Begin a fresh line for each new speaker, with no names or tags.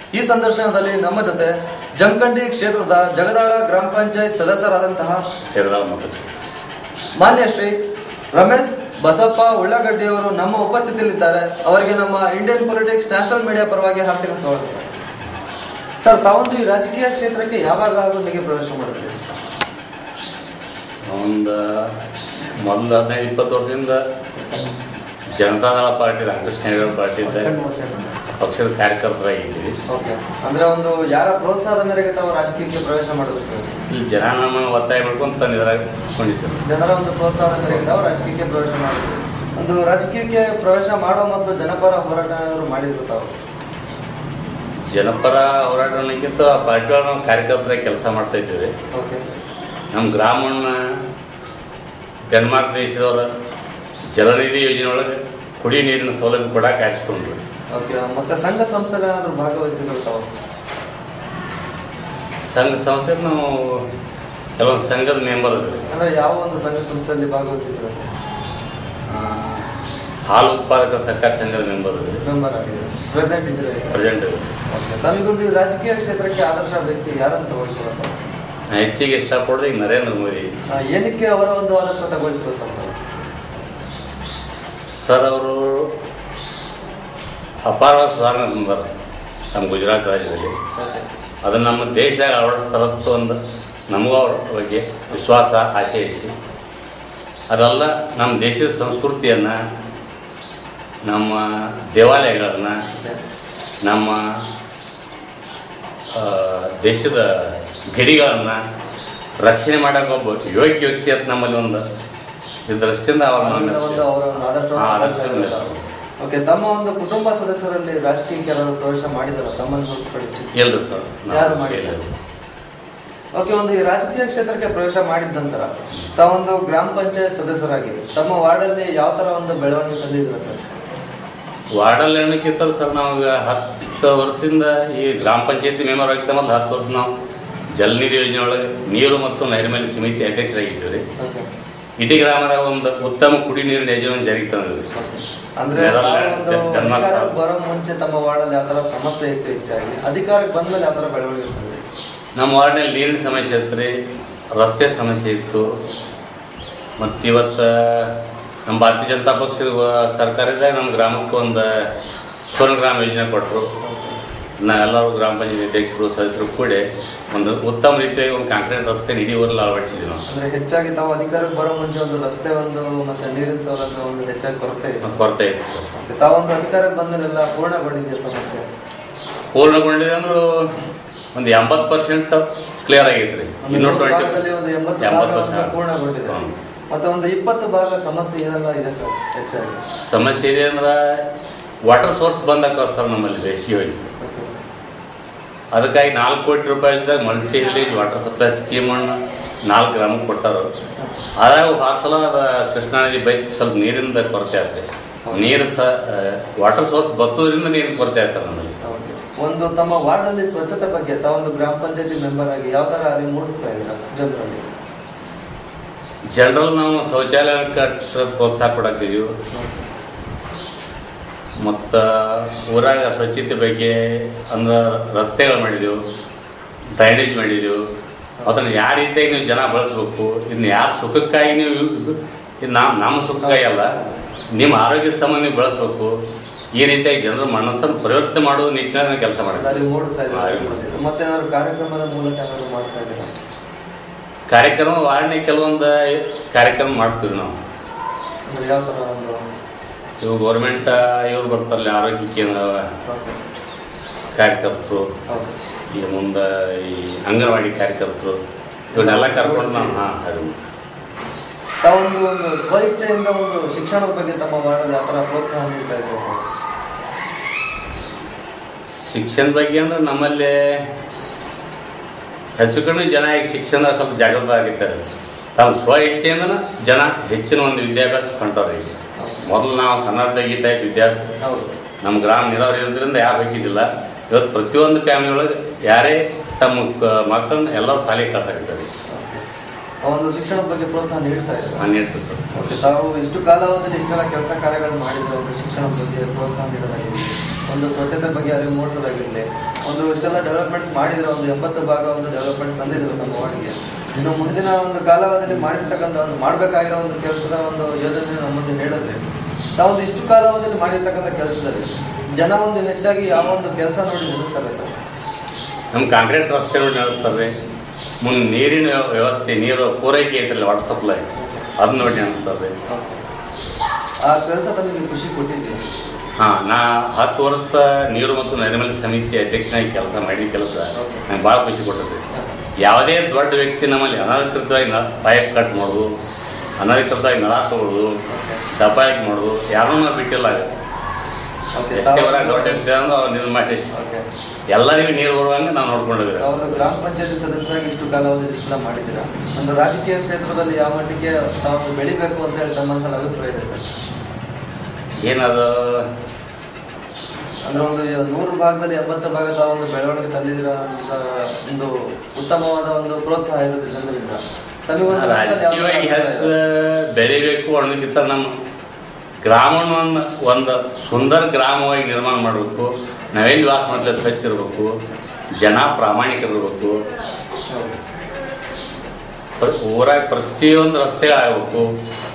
ಈ ಸಂದರ್ಶನದಲ್ಲಿ ನಮ್ಮ ಜೊತೆ ಜಮಖಂಡಿ ಕ್ಷೇತ್ರದ ಜಗದಾಳ ಗ್ರಾಮ ಪಂಚಾಯತ್ ಸದಸ್ಯರಾದಂತಹ
ಕೇರಳ ಮತ್ತು
ಮಾನ್ಯ ಶ್ರೀ ರಮೇಶ್ ಬಸಪ್ಪ ಉಳ್ಳಾಗಡ್ಡಿಯವರು ನಮ್ಮ ಉಪಸ್ಥಿತಿಯಲ್ಲಿದ್ದಾರೆ ಅವರಿಗೆ ನಮ್ಮ ಇಂಡಿಯನ್ ಪೊಲಿಟಿಕ್ಸ್ ನ್ಯಾಷನಲ್ ಮೀಡಿಯಾ ಪರವಾಗಿ ಹಾರ್ದಿಕ ಸ್ವಾಗತ ಸರ್ ಸರ್ ತಾವೊಂದು ಈ ರಾಜಕೀಯ ಕ್ಷೇತ್ರಕ್ಕೆ ಯಾವಾಗ ಹಾಗೂ ಹೇಗೆ ಪ್ರವೇಶ ಮಾಡಿದ್ರಿ
ಒಂದು ಮೊದಲು ಹದಿನೈದು ಇಪ್ಪತ್ತು ವರ್ಷದಿಂದ ಜನತಾದಳ ಪಾರ್ಟಿ ರಾಮಕೃಷ್ಣ ಹೆಗಡೆ ಪಾರ್ಟಿ ಪಕ್ಷದ ಕಾರ್ಯಕರ್ತರಾಗಿದ್ದೀವಿ
ಓಕೆ ಅಂದ್ರೆ ಒಂದು ಯಾರ ಪ್ರೋತ್ಸಾಹದ ಮೇರೆಗೆ ತಾವು ರಾಜಕೀಯಕ್ಕೆ ಪ್ರವೇಶ ಮಾಡಿದ್ರು ಸರ್
ಇಲ್ಲಿ ಜನ ನಮ್ಮ ಒತ್ತಾಯ ಮಾಡ್ಕೊಂಡು ತಂದಿದ್ರಾಗ ಕೊಂಡಿದ್ದಾರೆ
ಜನರ ಒಂದು ಪ್ರೋತ್ಸಾಹದ ಮೇರೆಗೆ ತಾವು ರಾಜಕೀಯಕ್ಕೆ ಪ್ರವೇಶ ಮಾಡಿದ್ರು ಒಂದು ರಾಜಕೀಯಕ್ಕೆ ಪ್ರವೇಶ ಮಾಡೋ ಮತ್ತು ಜನಪರ ಹೋರಾಟ ಏನಾದ್ರು ಮಾಡಿದ್ರು ತಾವು
ಜನಪರ ಹೋರಾಟ ಅನ್ನೋಕ್ಕಿಂತ ಆ ಪಾರ್ಟಿ ಒಳಗೆ ನಾವು ಕಾರ್ಯಕರ್ತರಾಗಿ ಕೆಲಸ ಮಾಡ್ತಾ ಇದ್ದೀವಿ
ಓಕೆ
ನಮ್ಮ ಗ್ರಾಮವನ್ನು ಡೆನ್ಮಾರ್ಕ್ ದೇಶದವರ ಜಲನಿಧಿ ಯೋಜನೆ ಒಳಗೆ ಕುಡಿ ನೀರಿನ ಸೌಲಭ್ಯ ಕೊಡಕ್ಕೆ ಆರಿಸ್ಕೊಂಡ್ರು
ಓಕೆ ಮತ್ತೆ ಸಂಘ ಸಂಸ್ಥೆಗಳು ಏನಾದ್ರು ಭಾಗವಹಿಸಿದ್ರು ತಾವು
ಸಂಘ ಸಂಸ್ಥೆ ನಾವು ಕೆಲವೊಂದು ಸಂಘದ ಮೆಂಬರ್ ಇದ್ವಿ
ಅಂದ್ರೆ ಯಾವ ಒಂದು ಸಂಘ ಸಂಸ್ಥೆಯಲ್ಲಿ ಭಾಗವಹಿಸಿದ್ರು ಸರ್
ಹಾಲು ಉತ್ಪಾದಕ ಸಹಕಾರ ಸಂಘದ ಮೆಂಬರ್ ಇದ್ವಿ
ಮೆಂಬರ್ ಆಗಿದ್ರು ಪ್ರೆಸೆಂಟ್ ಇದ್ರೆ
ಪ್ರೆಸೆಂಟ್
ಓಕೆ ತಮಗೊಂದು ಈ ರಾಜಕೀಯ ಕ್ಷೇತ್ರಕ್ಕೆ ಆದರ್ಶ ವ್ಯಕ್ತಿ ಯಾರಂತ ತಗೊಳ್ತೀರ
ನಾ ಹೆಚ್ಚಿಗೆ ಇಷ್ಟಪಡೋದು ಈಗ ನರೇಂದ್ರ ಮೋದಿ
ಏನಕ್ಕೆ ಅವರ ಒಂದು ಆದರ್ಶ ತಗೊಳ್ತೀರ ಸರ್ ತಾವು?
ಸರ್ ಅವರು ಅಪಾರವಾದ ಸುಧಾರಣೆ ತಂದಾರ ನಮ್ಮ ಗುಜರಾತ್ ರಾಜ್ಯದಲ್ಲಿ
ಓಕೆ
ಅದನ್ನು ನಮ್ಮ ದೇಶದಾಗ ಅಳವಡಿಸ್ತಾರತ್ತು ಒಂದು ನಮಗೂ ಅವ್ರ ಬಗ್ಗೆ ವಿಶ್ವಾಸ ಆಸೆ ಐತಿ ಅದಲ್ಲ ನಮ್ಮ ದೇಶದ ಸಂಸ್ಕೃತಿಯನ್ನು ನಮ್ಮ ದೇವಾಲಯಗಳನ್ನು ನಮ್ಮ ಆ, ದೇಶದ ಗಡಿಗಳನ್ನು ರಕ್ಷಣೆ ಮಾಡೋಕೆ ಒಬ್ಬ ಯೋಗ್ಯ ವ್ಯಕ್ತಿ ಅಂತ ನಮ್ಮಲ್ಲಿ ಒಂದು ಈ ದೃಷ್ಟಿಯಿಂದ ಅವ್ರ
ಅದರಿಂದ ಒಂದು ಅವರ ಒಂದು
ಹಾ, ಆದರ್ಶವನ್ನು
ಆದರ್ಶ ಓಕೆ ತಮ್ಮ ಒಂದು ಕುಟುಂಬ ಸದಸ್ಯರಲ್ಲಿ ರಾಜಕೀಯಕ್ಕೆ ಯಾರು ಪ್ರವೇಶ ಮಾಡಿದಾರ ತಮ್ಮನ್ನು ಹೊರತುಪಡಿಸಿ
ಎಲ್ರು ಸರ್
ಯಾರು ಮಾಡಿಲ್ಲ? ಓಕೆ ಒಂದು ಈ ರಾಜಕೀಯ ಕ್ಷೇತ್ರಕ್ಕೆ ಪ್ರವೇಶ ಮಾಡಿದ ನಂತರ ತಾವೊಂದು ಗ್ರಾಮ ಪಂಚಾಯತ್ ಸದಸ್ಯರಾಗಿ ತಮ್ಮ ವಾರ್ಡಲ್ಲಿ ಯಾವ ತರ ಒಂದು ಬೆಳವಣಿಗೆ ತಂದಿದ್ರ ಸರ್
ವಾರ್ಡಲ್ಲಿ ಎಣ್ಣಕ್ಕಿಂತ ಸರ್ ನಾವು ಈಗ ಹತ್ತು ವರ್ಷದಿಂದ ಈ ಗ್ರಾಮ ಪಂಚಾಯತಿ ಮೆಂಬರ್ ಆಗಿದ್ದ ಮೊದಲು ಹತ್ತು ವರ್ಷ ನಾವು ಜಲನಿಧಿ ಯೋಜನೆ ಒಳಗೆ ನೀರು ಮತ್ತು ನೈರ್ಮಲ್ಯ ಸಮಿತಿ ಅಧ್ಯಕ್ಷರಾಗಿದ್ದೀವಿ ರೀ
ಓಕೆ
ಇಡೀ ಗ್ರಾಮದಾಗ ಒಂದು ಉತ್ತಮ ಕುಡಿ ನೀರಿನ ಯೋಜನೆ ಜಾರಿಗೆ ತಂದಿದ್ವಿ
ಅಂದ್ರೆ
ನೆದರ್ಲ್ಯಾಂಡ್,
ತಾವು ಒಂದು
ಡೆನ್ಮಾರ್ಕ್
ಅಧಿಕಾರಕ್ಕೆ ಬರೋ ಮುಂಚೆ ತಮ್ಮ ವಾರ್ಡಲ್ಲಿ ಯಾವ ತರ ಸಮಸ್ಯೆ ಇತ್ತು ಹೆಚ್ಚಾಗಿ ಅಧಿಕಾರಕ್ಕೆ ಬಂದ್ಮೇಲೆ ಯಾವ ತರ ಬೆಳವಣಿಗೆ ಇರ್ತದೆ
ನಮ್ಮ ವಾರ್ಡ್ನಲ್ಲಿ ನೀರಿನ ಸಮಸ್ಯೆ ಇತ್ತು ರೀ ರಸ್ತೆ ಸಮಸ್ಯೆ ಇತ್ತು ಮತ್ತು ಇವತ್ತು ನಮ್ಮ ಭಾರತೀಯ ಜನತಾ ಪಕ್ಷದ ವ- ಸರ್ಕಾರದಾಗ ನಮ್ಮ ಗ್ರಾಮಕ್ಕೆ ಒಂದು ಸ್ವರ್ಣ ಗ್ರಾಮ ಯೋಜನೆ ಕೊಟ್ಟರು ನಾವೆಲ್ಲರೂ ಗ್ರಾಮ ಪಂಚಾಯತ್ ಅಧ್ಯಕ್ಷರು ಸದಸ್ಯರು ಕೂಡಿ ಒಂದು ಉತ್ತಮ ರೀತಿಯಾಗಿ ಒಂದು ಕಾಂಕ್ರೀಟ್ ರಸ್ತೆ ಇಡೀ ಊರಲ್ಲಿ ಅಳವಡಿಸಿದ್ವಿ ನಾವು
ಅಂದ್ರೆ ಹೆಚ್ಚಾಗಿ ತಾವು ಅಧಿಕಾರಕ್ಕೆ ಬರೋ ಮುಂಚೆ ಒಂದು ರಸ್ತೆ ಒಂದು ಮತ್ತೆ ನೀರಿನ ಸೌಲಭ್ಯ ಒಂದು ಹೆಚ್ಚಾಗಿ ಕೊರತೆ ಇದೆ
ಮತ್ತು ಕೊರತೆ ಇತ್ತು ಸರ್
ಮತ್ತೆ ತಾವೊಂದು ಅಧಿಕಾರಕ್ಕೆ ಬಂದ್ಮೇಲೆಲ್ಲ ಪೂರ್ಣಗೊಂಡಿದೆಯಾ ಸಮಸ್ಯೆ
ಪೂರ್ಣಗೊಂಡಿದೆ ಅಂದ್ರೆ ಒಂದು ಎಂಬತ್ತು ಪರ್ಸೆಂಟ್ ಕ್ಲಿಯರ್ ಆಗೈತೆ ರೀ
ಒಂದು
ಇನ್ನೂ
ನೂರು
ಟ್ವೆಂಟಿ
ಭಾಗದಲ್ಲಿ ಒಂದು ಎಂಬತ್ತು
ಎಂಬತ್ತು
ಭಾಗ ಒಂದು
ಪರ್ಸೆಂಟ್
ಪೂರ್ಣಗೊಂಡಿದೆ
ಹ್ಮ್.
ಮತ್ತೆ ಒಂದು ಇಪ್ಪತ್ತು ಭಾಗ ಸಮಸ್ಯೆ ಏನೆಲ್ಲ ಇದೆ ಸರ್ ಹೆಚ್ಚಾಗಿ
ಸಮಸ್ಯೆ ಇದೆ ಅಂದ್ರೆ ವಾಟರ್ ಸೋರ್ಸ್ ಬಂದಾಕ ಸರ್ ನಮ್ಮಲ್ಲಿ ಬೇಸಿಗೆ ಹೋಗಿ ಅದಕ್ಕಾಗಿ ನಾಲ್ಕು ಕೋಟಿ ರೂಪಾಯಿದಾಗ ಮಲ್ಟಿ ವಿಲೇಜ್ ವಾಟರ್ ಸಪ್ಲೈ ಸ್ಕೀಮನ್ನು ನಾಲ್ಕು ಗ್ರಾಮಕ್ಕೆ ಕೊಟ್ಟಾರು ಅದ್ರಾಗ ಆ ಸಲ ಅದ ಕೃಷ್ಣಾ ನದಿ ಬೈಕ್ ಸ್ವಲ್ಪ ನೀರಿಂದ ಕೊರತೆ ಆಗ್ತದೆ ನೀರು ಸ ವಾಟರ್ ಸೋರ್ಸ್ ಬತ್ತೋದ್ರಿಂದ ನೀರಿನ ಕೊರತೆ ಆಗ್ತದೆ ನಮ್ಮಲ್ಲಿ
ಹೌದು. ಒಂದು ತಮ್ಮ ವಾರ್ಡ್ ಅಲ್ಲಿ ಸ್ವಚ್ಛತೆ ಬಗ್ಗೆ ತಾವೊಂದು ಗ್ರಾಮ ಪಂಚಾಯತಿ ಮೆಂಬರ್ ಆಗಿ ಯಾವ ತರ ಅರಿವು ಮೂಡಿಸ್ತಾ ಇದ್ದೀರಾ ಜನರಲ್ಲಿ
ಜನರಲ್ ನಾವು ಶೌಚಾಲಯ ಕಟ್ಟಿಸೋದು ಪ್ರೋತ್ಸಾಹ ಕೊಡಾಕ್ತಿದ್ದೀವಿ ಮತ್ತು ಊರಾಗ ಸ್ವಚ್ಛತೆ ಬಗ್ಗೆ ಅಂದ್ರೆ ರಸ್ತೆಗಳು ಮಾಡಿದೆವು ಡ್ರೈನೇಜ್ ಮಾಡಿದೆವು ಅದನ್ನು ಯಾವ ರೀತಿಯಾಗಿ ನೀವು ಜನ ಬಳಸ್ಬೇಕು ಇನ್ನು ಯಾರ ಸುಖಕ್ಕಾಗಿ ನೀವು ಇದು ನಮ್ಮ ನಮ್ಮ ಸುಖಕ್ಕಾಗಿ ಅಲ್ಲ ನಿಮ್ಮ ಆರೋಗ್ಯದ ಸಂಬಂಧ ನೀವು ಬಳಸ್ಬೇಕು ಈ ರೀತಿಯಾಗಿ ಜನರ ಮನಸ್ಸನ್ನು ಪರಿವರ್ತನೆ ಮಾಡುವ ನಿಟ್ಟಿನಲ್ಲಿ ಕೆಲಸ
ಒಂದು
ಮಾಡಿದ್ದಾರೆ
ಅರಿವು ಮೂಡಿಸ್ತಾ
ಅರಿವು
ಇದ್ದೀರಾ
ಮೂಡಿಸ್ತಾ
ಮತ್ತೇನಾದ್ರು ಕಾರ್ಯಕ್ರಮದ ಮೂಲಕ ಏನಾದ್ರು ಮಾಡ್ತಾ ಇದ್ದೀರಾ
ಕಾರ್ಯಕ್ರಮ ವಾರ್ಡ್ನ ಕೆಲವೊಂದು ಕಾರ್ಯಕ್ರಮ ಮಾಡ್ತೀವಿ ನಾವು
ಅಂದ್ರೆ ಯಾವ ತರ ಒಂದು
ಇವು ಗೌರ್ಮೆಂಟ್ ಇವ್ರು ಬರ್ತಾರಲ್ಲ ಆರೋಗ್ಯ ಕೇಂದ್ರ
ಓಕೆ.
ಕಾರ್ಯಕರ್ತರು
ಹೌದು.
ಈ ಮುಂದೆ ಈ ಅಂಗನವಾಡಿ ಕಾರ್ಯಕರ್ತರು ಇವನ್ನೆಲ್ಲ ಕರ್ಕೊಂಡು ನಾವು ಹಾಂ ಅದು
ತಾವೊಂದು ಒಂದು ಸ್ವ ಇಚ್ಛೆಯಿಂದ ಒಂದು ಶಿಕ್ಷಣದ ಬಗ್ಗೆ ತಮ್ಮ ವಾರ್ಡಲ್ಲಿ ಯಾವ ತರ ಪ್ರೋತ್ಸಾಹ ನೀಡ್ತಾ ಇದ್ದೀರಾ
ಶಿಕ್ಷಣ ಬಗ್ಗೆ ಅಂದ್ರೆ ನಮ್ಮಲ್ಲಿ ಹೆಚ್ಚು ಕಡಿಮೆ ಜನ ಈಗ ಶಿಕ್ಷಣ ಸ್ವಲ್ಪ ಜಾಗೃತ ಆಗಿದ್ದಾರೆ ತಾವು ಸ್ವ ಇಚ್ಛೆಯಿಂದ ಜನ ಹೆಚ್ಚಿನ ಒಂದು ವಿದ್ಯಾಭ್ಯಾಸ ಹೊಂಟವ್ರೆ ಈಗ ಮೊದಲು ನಾವು ಸಣ್ಣದಾಗಿ ಟೈಪ್ ವಿದ್ಯಾಭ್ಯಾಸ
ಹೌದು
ನಮ್ಮ ಗ್ರಾಮ ನೀರಾವರಿ ಇರೋದ್ರಿಂದ ಯಾರು ಬೇಕಿದ್ದಿಲ್ಲ ಇವತ್ತು ಪ್ರತಿಯೊಂದು ಫ್ಯಾಮಿಲಿ ಒಳಗೆ ಯಾರೇ ತಮ್ಮ ಕ- ಮಕ್ಕಳನ್ನ ಎಲ್ಲರೂ ಶಾಲೆಗೆ ಕಳ್ಸಾಕತ್ತಾರೆ
ಆ ಒಂದು ಶಿಕ್ಷಣದ ಬಗ್ಗೆ ಪ್ರೋತ್ಸಾಹ ನೀಡ್ತಾ ಇದ್ದಾರೆ
ನಾನು ಹೇಳ್ತೀನಿ ಸರ್
ಓಕೆ ತಾವು ಇಷ್ಟು ಕಾಲಾವಧಿಯಲ್ಲಿ ಇಷ್ಟೆಲ್ಲ ಕೆಲಸ ಕಾರ್ಯಗಳನ್ನು ಮಾಡಿದ್ರೆ ಒಂದು ಶಿಕ್ಷಣದ ಬಗ್ಗೆ ಪ್ರೋತ್ಸಾಹ ನೀಡೋದಾಗಿರಲಿ ಒಂದು ಸ್ವಚ್ಛತೆ ಬಗ್ಗೆ ಅರಿವು ಮೂಡಿಸೋದಾಗಿರಲಿ ಒಂದು ಒಂದು ಇಷ್ಟೆಲ್ಲ ಡೆವಲಪ್ಮೆಂಟ್ಸ್ ಮಾಡಿದ್ರೆ ಒಂದು ಎಂಬತ್ತು ಭಾಗ ಒಂದು ಡೆವಲಪ್ಮೆಂಟ್ಸ್ ತಂದಿದ್ರು ನಮ್ಮ ವಾರ್ಡ್ಗೆ ಇನ್ನು ಮುಂದಿನ ಒಂದು ಕಾಲಾವಧಿಯಲ್ಲಿ ಮಾಡಿರ್ತಕ್ಕಂಥ ಒಂದು ಮಾಡಬೇಕಾಗಿರೋ ಒಂದು ಕೆಲಸದ ಒಂದು ಯೋಜನೆ ನಮ್ಮ ಮುಂದೆ ಹೇಳಿದ್ರೆ ತಾವೊಂದು ಇಷ್ಟು ಕಾಲಾವಧಿಯಲ್ಲಿ ಮಾಡಿರ್ತಕ್ಕಂಥ ಕೆಲಸದಲ್ಲಿ ಜನ ಒಂದು ಹೆಚ್ಚಾಗಿ ಯಾವ ಒಂದು ಕೆಲಸ ನೋಡಿ ನಿಲ್ಲಿಸ್ತಾರೆ ಸರ್
ನಮ್ಮ ಕಾಂಕ್ರೀಟ್ ರಸ್ತೆಗಳು ನಡೆಸ್ತಾರೆ ಮುಂದೆ ನೀರಿನ ವ್ಯವ- ವ್ಯವಸ್ಥೆ ನೀರು ಪೂರೈಕೆ ಐತಲ್ಲ ವಾಟರ್ ಸಪ್ಲೈ ಅದನ್ನ ನೋಡಿ ನಡೆಸ್ತಾರೆ
ಆ ಕೆಲಸ ತಮಗೆ ಖುಷಿ ಕೊಟ್ಟಿದ್ದೀವಿ
ಹಾಂ ನಾ ಹತ್ತು ವರ್ಷ ನೀರು ಮತ್ತು ನೈರ್ಮಲ್ಯ ಸಮಿತಿ ಅಧ್ಯಕ್ಷನಾಗಿ ಕೆಲಸ ಮಾಡಿದ ಕೆಲಸ ನಂಗೆ ಭಾಳ ಖುಷಿ ಕೊಟ್ಟೈತೆ ಯಾವುದೇ ದೊಡ್ಡ ವ್ಯಕ್ತಿ ನಮ್ಮಲ್ಲಿ ಅನಧಿಕೃತವಾಗಿ ನ ಪೈಪ್ ಕಟ್ ಮಾಡೋದು ಅನಧಿಕೃತವಾಗಿ ನಳ ತಗೊಳ್ಳೋದು ದಪಾಯಿಕ್ ಮಾಡೋದು ಯಾರೂ ನಾವು ಬಿಟ್ಟಿಲ್ಲ
ಓಕೆ
ಎಷ್ಟೇ ಹೊರ ದೊಡ್ಡ ವ್ಯಕ್ತಿ ಅಂದ್ರೆ ಅವ್ರು ಇದು ಮಾಡಿ
ಓಕೆ
ಎಲ್ಲರಿಗೂ ನೀರು ಬರುವಂಗೆ ನಾವು ನೋಡ್ಕೊಂಡಿದ್ದೀವಿ
ಅವರು ಗ್ರಾಮ ಪಂಚಾಯತಿ ಸದಸ್ಯರಾಗಿ ಇಷ್ಟು ಕಾಲಾವಧಿ ಇಷ್ಟೆಲ್ಲ ಮಾಡಿದ್ದೀರಾ ಒಂದು ರಾಜಕೀಯ ಕ್ಷೇತ್ರದಲ್ಲಿ ಯಾವ ಮಟ್ಟಿಗೆ ತಾವು ಬೆಳಿಬೇಕು ಅಂತ ಹೇಳಿ ತಮ್ಮ ಮನಸ್ಸಲ್ಲಿ ಅಭಿಪ್ರಾಯ ಇದೆ ಸರ್
ಏನದು
ಅಂದ್ರೆ ಒಂದು ನೂರು ಭಾಗದಲ್ಲಿ ಎಂಬತ್ತು ಭಾಗ ತಾವು ಒಂದು ಬೆಳವಣಿಗೆ ತಂದಿದ್ದೀರಾ ಅಂತ ಒಂದು ಉತ್ತಮವಾದ ಒಂದು ಪ್ರೋತ್ಸಾಹ ಇರುತ್ತೆ ಜನರಿಂದ ತಮಗೊಂದು ಮನಸ್ಸಲ್ಲಿ ಯಾವ
ರಾಜಕೀಯವಾಗಿ
ಅಭಿಪ್ರಾಯ
ಹೆಚ್ಚು
ಇದೆ?
ಬೆಳಿಬೇಕು ಅನ್ನೋದಕ್ಕಿಂತ ನಮ್ಮ ಗ್ರಾಮವನ್ನು ಒಂದು ಸುಂದರ ಗ್ರಾಮವಾಗಿ ನಿರ್ಮಾಣ ಮಾಡಬೇಕು ನಾವೆಲ್ಲಿ ವಾಸ ಮಾಡಲಿ ಸ್ವಚ್ಛ ಇರಬೇಕು ಜನ ಪ್ರಾಮಾಣಿಕರಿರ್ಬೇಕು
ಹೌದು.
ಪ್ರ- ಊರಾಗ ಪ್ರತಿಯೊಂದು ರಸ್ತೆಗಳಾಗಬೇಕು